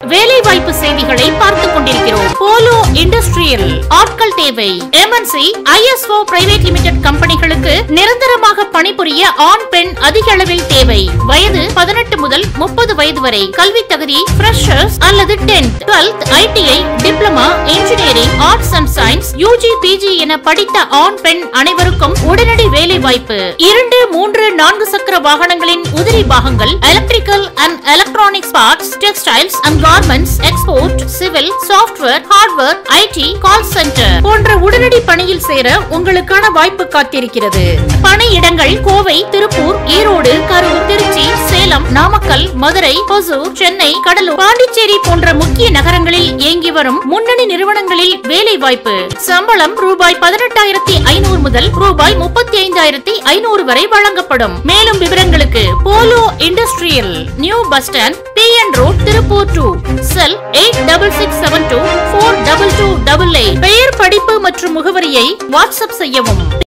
வேலை வாய்ப்பு செய்திகளை பார்த்துக் கொண்டிருக்கிறோம் போலோ இண்டஸ்ட்ரியல் ஆட்கள் தேவை எம்என்சி ஐஎஸ்ஓ பிரைவேட் லிமிடெட் கம்பெனிகளுக்கு நிரந்தரமாக பணிபுரிய ஆண் பெண் அதிக அளவில் தேவை வயது பதினெட்டு முதல் முப்பது வயது வரை கல்வி தகுதி ஃப்ரெஷர்ஸ் அல்லது tenth twelfth ITI diploma engineering arts and science UG PG என படித்த ஆண் பெண் அனைவருக்கும் உடனடி வேலை வாய்ப்பு இரண்டு மூன்று நான்கு சக்கர வாகனங்களின் உதிரி பாகங்கள் electrical and electronics parts textiles and garments export civil software hardware IT call centre போன்ற உடனடி பணியில் சேர உங்களுக்கான வாய்ப்பு காத்திருக்கிறது பணியிடங்கள் கோவை திருப்பூர் ஈரோடு கரூர் திருச்சி சேலம் நாமக்கல் மதுரை ஒசூர் சென்னை கடலூர் பாண்டிச்சேரி போன்ற முக்கிய நகரங்களில் இயங்கி வரும் முன்னணி நிறுவனங்களில் வேலை வாய்ப்பு சம்பளம் ரூபாய் பதினெட்டாயிரத்தி ஐநூறு முதல் ரூபாய் முப்பத்தி ஐந்தாயிரத்தி ஐநூறு வரை வழங்கப்படும் மேலும் விவரங்களுக்கு Polo industrial new bus stand P N road Tiruppur two cell eight double six seven two four double two double eight பெயர் படிப்பு மற்றும் முகவரியை வாட்ஸ்அப் செய்யவும்